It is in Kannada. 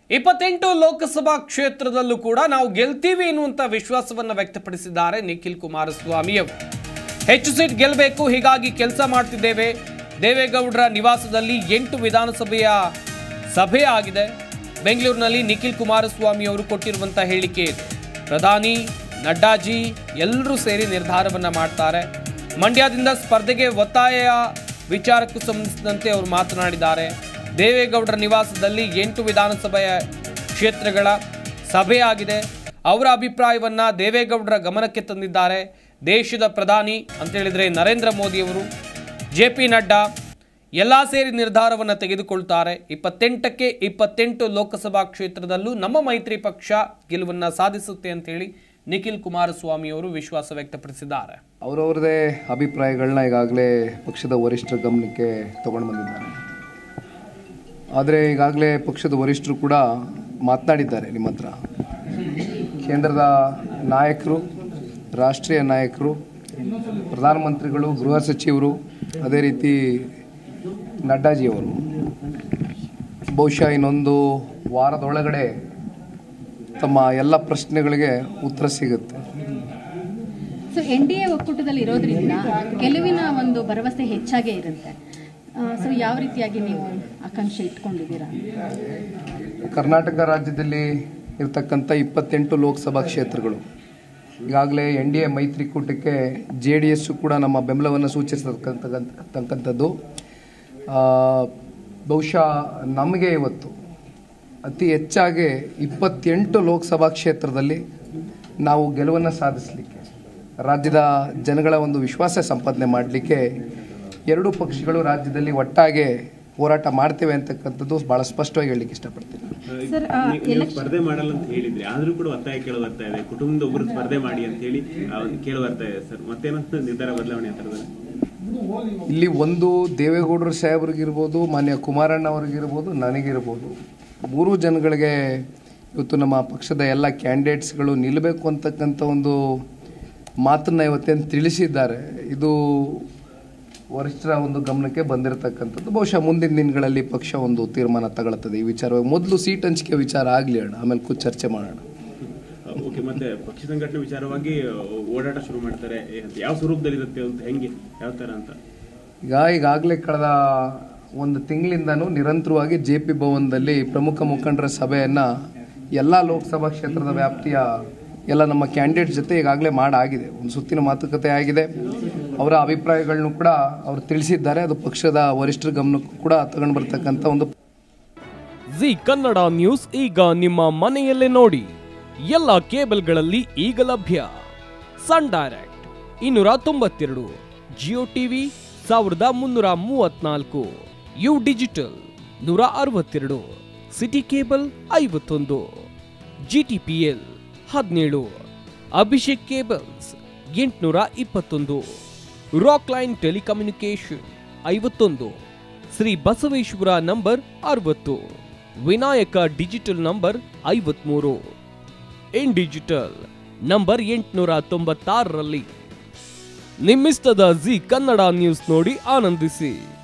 ಇಪ್ಪತ್ತೆಂಟು ಲೋಕಸಭಾ ಕ್ಷೇತ್ರದಲ್ಲೂ ಕೂಡ ನಾವು ಗೆಲ್ತೀವಿ ಎನ್ನುವಂತ ವಿಶ್ವಾಸವನ್ನ ವ್ಯಕ್ತಪಡಿಸಿದ್ದಾರೆ ನಿಖಿಲ್ ಕುಮಾರಸ್ವಾಮಿ ಅವರು ಹೆಚ್ಚು ಸೀಟ್ ಗೆಲ್ಲಬೇಕು ಹೀಗಾಗಿ ಕೆಲಸ ಮಾಡ್ತಿದ್ದೇವೆ ದೇವೇಗೌಡರ ನಿವಾಸದಲ್ಲಿ ಎಂಟು ವಿಧಾನಸಭೆಯ ಸಭೆ ಆಗಿದೆ ಬೆಂಗಳೂರಿನಲ್ಲಿ ನಿಖಿಲ್ ಕುಮಾರಸ್ವಾಮಿ ಅವರು ಕೊಟ್ಟಿರುವಂತ ಹೇಳಿಕೆ ಇದು ಪ್ರಧಾನಿ ನಡ್ಡಾಜಿ ಎಲ್ಲರೂ ಸೇರಿ ನಿರ್ಧಾರವನ್ನ ಮಾಡ್ತಾರೆ ಮಂಡ್ಯದಿಂದ ಸ್ಪರ್ಧೆಗೆ ಒತ್ತಾಯ ವಿಚಾರಕ್ಕೂ ಸಂಬಂಧಿಸಿದಂತೆ ಅವರು ಮಾತನಾಡಿದ್ದಾರೆ ದೇವೇಗೌಡರ ನಿವಾಸದಲ್ಲಿ ಎಂಟು ವಿಧಾನಸಭೆಯ ಕ್ಷೇತ್ರಗಳ ಸಭೆ ಆಗಿದೆ ಅವರ ಅಭಿಪ್ರಾಯವನ್ನ ದೇವೇಗೌಡರ ಗಮನಕ್ಕೆ ತಂದಿದ್ದಾರೆ ದೇಶದ ಪ್ರಧಾನಿ ಅಂತ ಹೇಳಿದ್ರೆ ನರೇಂದ್ರ ಮೋದಿಯವರು ಜೆ ಪಿ ನಡ್ಡಾ ಎಲ್ಲ ಸೇರಿ ನಿರ್ಧಾರವನ್ನು ತೆಗೆದುಕೊಳ್ತಾರೆ ಇಪ್ಪತ್ತೆಂಟಕ್ಕೆ ಇಪ್ಪತ್ತೆಂಟು ಲೋಕಸಭಾ ಕ್ಷೇತ್ರದಲ್ಲೂ ನಮ್ಮ ಮೈತ್ರಿ ಪಕ್ಷ ಗೆಲುವನ್ನು ಸಾಧಿಸುತ್ತೆ ಅಂತೇಳಿ ನಿಖಿಲ್ ಕುಮಾರಸ್ವಾಮಿ ಅವರು ವಿಶ್ವಾಸ ವ್ಯಕ್ತಪಡಿಸಿದ್ದಾರೆ ಅವರವ್ರದೇ ಅಭಿಪ್ರಾಯಗಳನ್ನ ಈಗಾಗಲೇ ಪಕ್ಷದ ವರಿಷ್ಠರ ಗಮನಕ್ಕೆ ತಗೊಂಡು ಬಂದಿದ್ದಾರೆ ಆದರೆ ಈಗಾಗಲೇ ಪಕ್ಷದ ವರಿಷ್ಠರು ಕೂಡ ಮಾತನಾಡಿದ್ದಾರೆ ನಿಮ್ಮ ಹತ್ರ ಕೇಂದ್ರದ ನಾಯಕರು ರಾಷ್ಟ್ರೀಯ ನಾಯಕರು ಪ್ರಧಾನಮಂತ್ರಿಗಳು ಗೃಹ ಸಚಿವರು ಅದೇ ರೀತಿ ನಡ್ಡಾಜಿಯವರು ಬಹುಶಃ ಇನ್ನೊಂದು ವಾರದೊಳಗಡೆ ತಮ್ಮ ಎಲ್ಲ ಪ್ರಶ್ನೆಗಳಿಗೆ ಉತ್ತರ ಸಿಗುತ್ತೆ ಸೊ ಎನ್ ಡಿ ಎ ಒಕ್ಕೂಟದಲ್ಲಿ ಇರೋದ್ರಿಂದ ಗೆಲುವಿನ ಒಂದು ಭರವಸೆ ಹೆಚ್ಚಾಗೇ ಇರುತ್ತೆ ಸೊ ಯಾವ ರೀತಿಯಾಗಿ ನೀವು ಆಕಾಂಕ್ಷೆ ಇಟ್ಕೊಂಡಿದ್ದೀರಾ ಕರ್ನಾಟಕ ರಾಜ್ಯದಲ್ಲಿ ಇರತಕ್ಕಂಥ ಇಪ್ಪತ್ತೆಂಟು ಲೋಕಸಭಾ ಕ್ಷೇತ್ರಗಳು ಈಗಾಗಲೇ ಎನ್ ಡಿ ಎ ಮೈತ್ರಿಕೂಟಕ್ಕೆ ಜೆ ಡಿ ಎಸ್ಸು ಕೂಡ ನಮ್ಮ ಬೆಂಬಲವನ್ನು ಸೂಚಿಸತಕ್ಕಂಥದ್ದು ಆ, ಬಹುಶಃ ನಮಗೆ ಇವತ್ತು ಅತಿ ಹೆಚ್ಚಾಗಿ ಇಪ್ಪತ್ತೆಂಟು ಲೋಕಸಭಾ ಕ್ಷೇತ್ರದಲ್ಲಿ ನಾವು ಗೆಲುವನ್ನು ಸಾಧಿಸಲಿಕ್ಕೆ ರಾಜ್ಯದ ಜನಗಳ ಒಂದು ವಿಶ್ವಾಸ ಸಂಪಾದನೆ ಮಾಡಲಿಕ್ಕೆ ಎರಡೂ ಪಕ್ಷಗಳು ರಾಜ್ಯದಲ್ಲಿ ಒಟ್ಟಾಗೆ ಹೋರಾಟ ಮಾಡ್ತೇವೆ ಅಂತಕ್ಕಂಥದ್ದು ಭಾಳ ಸ್ಪಷ್ಟವಾಗಿ ಹೇಳಲಿಕ್ಕೆ ಇಷ್ಟಪಡ್ತೀನಿ ಸರ್ ನೀವು- ನೀವು ಸ್ಪರ್ಧೆ ಮಾಡಲ್ಲ ಅಂತ ಹೇಳಿದ್ರಿ ಆದ್ರೂ ಕೂಡ ಒತ್ತಾಯ ಕೇಳಿ ಬರ್ತಾ ಇದೆ ಕುಟುಂಬದ ಒಬ್ಬರು ಸ್ಪರ್ಧೆ ಮಾಡಿ ಅಂತ ಹೇಳಿ ಆ, ಕೇಳಿ ಬರ್ತಾ ಇದೆ ಸರ್ ಮತ್ತೇನೋ ನಿರ್ಧಾರ ಬದಲಾವಣೆ ಅಂತ ಇಲ್ಲಿ ಒಂದು ದೇವೇಗೌಡರು ಸಾಹೇಬ್ರಿಗಿರ್ಬೋದು ಮಾನ್ಯ ಕುಮಾರಣ್ಣ ಅವ್ರಿಗಿರ್ಬೋದು ನನಗಿರ್ಬೋದು ಮೂರು ಜನಗಳಿಗೆ ಇವತ್ತು ನಮ್ಮ ಪಕ್ಷದ ಎಲ್ಲ ಕ್ಯಾಂಡಿಡೇಟ್ಸ್ಗಳು ನಿಲ್ಲಬೇಕು ಅಂತಕ್ಕಂಥ ಒಂದು ಮಾತನ್ನು ಇವತ್ತೇನು ತಿಳಿಸಿದ್ದಾರೆ ಇದು ವರಿಷ್ಠರ ಒಂದು ಗಮನಕ್ಕೆ ಬಂದಿರತಕ್ಕಂಥದ್ದು ಬಹುಶಃ ಮುಂದಿನ ದಿನಗಳಲ್ಲಿ ಪಕ್ಷ ಒಂದು ತೀರ್ಮಾನ ತಗೊಳ್ತದೆ ಈ ವಿಚಾರವಾಗಿ ಮೊದಲು ಸೀಟ್ ಹಂಚಿಕೆ ವಿಚಾರ ಆಗಲಿ ಅಣ್ಣ ಆಮೇಲೆ ಕೂತ್ ಚರ್ಚೆ ಮಾಡೋಣ ಓಕೆ ಮತ್ತೆ ಪಕ್ಷ ಸಂಘಟನೆ ವಿಚಾರವಾಗಿ ಆ, ಓಡಾಟ ಶುರು ಮಾಡ್ತಾರೆ ಏ, ಯಾವ ಸ್ವರೂಪದಲ್ಲಿ ಇರುತ್ತೆ ಅಂತ ಹೆಂಗೆ ಯಾವ ತರ ಅಂತ ಈಗ ಈಗಾಗಲೇ ಕಳೆದ ಒಂದು ತಿಂಗಳಿಂದನೂ ನಿರಂತರವಾಗಿ ಜೆ ಪಿ ಭವನದಲ್ಲಿ ಪ್ರಮುಖ ಮುಖಂಡರ ಸಭೆಯನ್ನು ಎಲ್ಲ ಲೋಕಸಭಾ ಕ್ಷೇತ್ರದ ವ್ಯಾಪ್ತಿಯ ಎಲ್ಲ ನಮ್ಮ ಕ್ಯಾಂಡಿಡೇಟ್ ಜೊತೆ ಈಗಾಗಲೇ ಮಾಡಾಗಿದೆ ಒಂದು ಸುತ್ತಿನ ಮಾತುಕತೆ ಆಗಿದೆ ಅವರ ಅಭಿಪ್ರಾಯಗಳನ್ನು ಕೂಡ ಅವರು ತಿಳಿಸಿದ್ದಾರೆ ಅದು ಪಕ್ಷದ ವರಿಷ್ಠರ ಗಮನಕ್ಕೂ ಕೂಡ ತಗೊಂಡು ಬರ್ತಕ್ಕಂಥ ಒಂದು ಜಿ ಕನ್ನಡ ನ್ಯೂಸ್ ಈಗ ನಿಮ್ಮ ಮನೆಯಲ್ಲೇ ನೋಡಿ ಎಲ್ಲ ಕೇಬಲ್ಗಳಲ್ಲಿ ಈಗ ಲಭ್ಯ ಸನ್ ಡೈರೆಕ್ಟ್ ಇನ್ನೂರ ತೊಂಬತ್ತೆರಡು ಜಿಯೋ ಟಿವಿ ಸಾವಿರದ ಮುನ್ನೂರ ಮೂವತ್ನಾಲ್ಕು ಯು ಡಿಜಿಟಲ್ ನೂರ ಅರವತ್ತೆರಡು ಸಿಟಿ ಕೇಬಲ್ ಐವತ್ತೊಂದು ಜಿಟಿಪಿಎಲ್ ಹದಿನೇಳು ಅಭಿಷೇಕ್ ಕೇಬಲ್ಸ್ ಎಂಟುನೂರ ಇಪ್ಪತ್ತೊಂದು ರಾಕ್ ಲೈನ್ ಟೆಲಿಕಮ್ಯುನಿಕೇಶನ್ ಐವತ್ತೊಂದು ಶ್ರೀ ಬಸವೇಶ್ವರ ನಂಬರ್ ಅರವತ್ತು ವಿನಾಯಕ ಡಿಜಿಟಲ್ ನಂಬರ್ ಐವತ್ಮೂರು ಇನ್ ಡಿಜಿಟಲ್ ನಂಬರ್ ಎಂಟುನೂರ ತೊಂಬತ್ತಾರರಲ್ಲಿ ನಿಮ್ಮಿಸ್ತದ ಜಿ ಕನ್ನಡ ನ್ಯೂಸ್ ನೋಡಿ ಆನಂದಿಸಿ